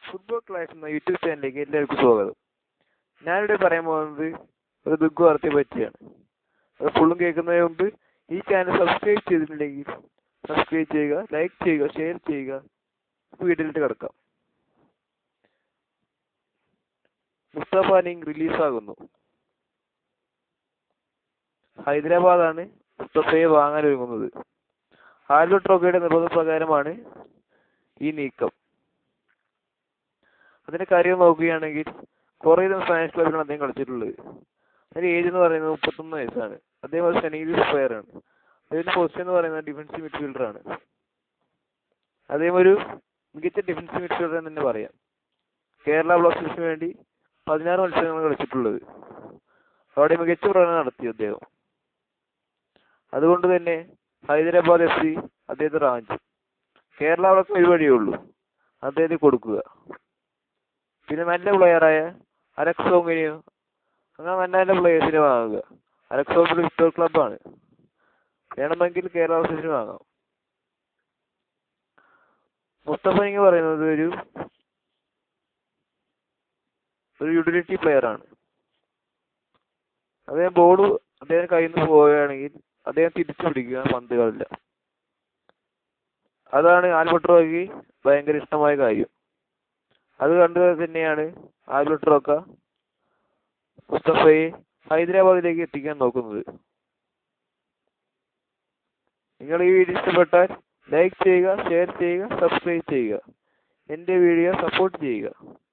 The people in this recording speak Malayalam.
ഫുട്ബോൾ ക്ലാസ് എന്ന യൂട്യൂബ് ചാനലിലേക്ക് എല്ലാവർക്കും സ്വാഗതം ഞാനിവിടെ പറയാൻ പോകുന്നത് ഒരു ദുഃഖ വാർത്തയെ പറ്റിയാണ് അത് ഫുള്ളും കേൾക്കുന്നതിന് മുമ്പ് ഈ ചാനൽ സബ്സ്ക്രൈബ് ചെയ്തിട്ടുണ്ടെങ്കിൽ സബ്സ്ക്രൈബ് ചെയ്യുക ലൈക്ക് ചെയ്യുക ഷെയർ ചെയ്യുക വീട്ടിലിട്ട് കിടക്കാം മുസ്തഫ അലിങ് റിലീസാകുന്നു ഹൈദരാബാദാണ് മുസ്തഫയെ വാങ്ങാൻ ഒരുങ്ങുന്നത് ആൽബർട്ട് ട്രോഫിയുടെ നിർബന്ധപ്രകാരമാണ് ഈ നീക്കം അതിന്റെ കാര്യം നോക്കുകയാണെങ്കിൽ കുറേ ദിവസം സ്പാനിഷ് ക്ലബിലാണ് അദ്ദേഹം കളിച്ചിട്ടുള്ളത് അതിന്റെ ഏജ് എന്ന് പറയുന്നത് മുപ്പത്തൊന്ന് വയസ്സാണ് അദ്ദേഹം ഒരു സെനീസ് പ്ലെയർ ആണ് അദ്ദേഹത്തിന്റെ പൊസിഷൻ എന്ന് പറയുന്നത് ഡിഫൻസീവ് മിഡ്ഫീൽഡർ ആണ് അദ്ദേഹം ഒരു മികച്ച ഡിഫൻസീവ് മിഡ്ഫീൽഡർ എന്ന് തന്നെ പറയാം കേരള ബ്ലാസ്റ്റേഴ്സിന് വേണ്ടി പതിനാറ് മത്സരങ്ങൾ കളിച്ചിട്ടുള്ളത് അവിടെ മികച്ച പ്രകടനം നടത്തി അദ്ദേഹം അതുകൊണ്ട് തന്നെ ഹൈദരാബാദ് എഫ് സി അദ്ദേഹത്തെ റാഞ്ചും കേരള ബ്ലാസ്റ്റേഴ്സ് ഒരു വഴിയേ ഉള്ളൂ അദ്ദേഹത്തെ കൊടുക്കുക പിന്നെ നല്ല പ്ലെയറായ അലക്സോങ്ങിനെയോ അങ്ങനെ നല്ല നല്ല പ്ലേയേഴ്സിനെ വാങ്ങുക അലക്സോങ്ങിൽ വിക്ടോർ ക്ലബ്ബാണ് വേണമെങ്കിൽ കേരള ബ്ലാസ്റ്റേഴ്സിന് വാങ്ങാം മുസ്തഫ എന്ന് പറയുന്നത് ഒരു ഒരു യൂട്ടിലിറ്റി പ്ലെയർ ആണ് അദ്ദേഹം ബോൾ അദ്ദേഹം കയ്യിൽ നിന്ന് പോവുകയാണെങ്കിൽ അദ്ദേഹം തിരിച്ചു പിടിക്കുക പന്തുകളില്ല അതാണ് ആൽബർട്ട് റോയ്ക്ക് ഭയങ്കര ഇഷ്ടമായ കാര്യം അത് കണ്ടു തന്നെയാണ് ആൽബർട്ട് റോക്ക മുസ്തഫയെ ഹൈദരാബാദിലേക്ക് എത്തിക്കാൻ നോക്കുന്നത് നിങ്ങൾ ഈ വീഡിയോ ഇഷ്ടപ്പെട്ടാൽ ലൈക്ക് ചെയ്യുക ഷെയർ ചെയ്യുക സബ്സ്ക്രൈബ് ചെയ്യുക എൻ്റെ വീഡിയോ സപ്പോർട്ട് ചെയ്യുക